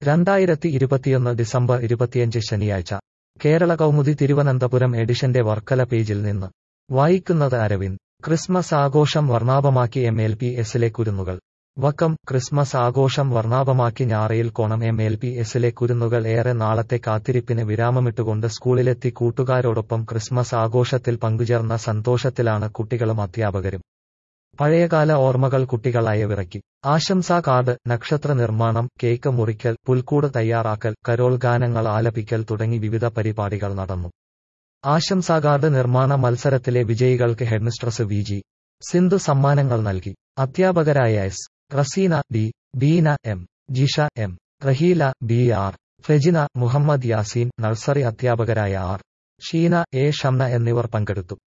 രണ്ടായിരത്തി ഇരുപത്തിയൊന്ന് ഡിസംബർ ഇരുപത്തിയഞ്ച് ശനിയാഴ്ച കേരള കൗമുദി തിരുവനന്തപുരം എഡിഷന്റെ വർക്കല പേജിൽ നിന്ന് വായിക്കുന്നത് അരവിന്ദ് ക്രിസ്മസ് ആഘോഷം വർണ്ണാഭമാക്കി എം എൽ പി എസിലെ കുരുന്നുകൾ വക്കം ക്രിസ്മസ് ആഘോഷം വർണ്ണാഭമാക്കി ഞാറയിൽ കോണം എം എൽ പി എസിലെ കുരുന്നുകൾ ഏറെ നാളത്തെ കാത്തിരിപ്പിന് വിരാമമിട്ടുകൊണ്ട് സ്കൂളിലെത്തി കൂട്ടുകാരോടൊപ്പം ക്രിസ്മസ് ആഘോഷത്തിൽ പങ്കുചേർന്ന സന്തോഷത്തിലാണ് കുട്ടികളും അധ്യാപകരും പഴയകാല ഓർമ്മകൾ കുട്ടികളായ വിറക്കി ആശംസാ കാർഡ് നക്ഷത്ര നിർമ്മാണം കേക്ക് മുറിക്കൽ പുൽക്കൂട് തയ്യാറാക്കൽ കരോൾ ഗാനങ്ങൾ ആലപിക്കൽ തുടങ്ങി വിവിധ പരിപാടികൾ നടന്നു ആശംസാ കാർഡ് നിർമ്മാണ മത്സരത്തിലെ വിജയികൾക്ക് ഹെഡ്മിസ്ട്രസ് വി ജി സിന്ധു സമ്മാനങ്ങൾ നൽകി അധ്യാപകരായ S Raseena D Beena M Jisha M Raheela B R Fejina Muhammad Yaseen nursery അധ്യാപകരായ ആർ ഷീന എ ഷംന എന്നിവർ പങ്കെടുത്തു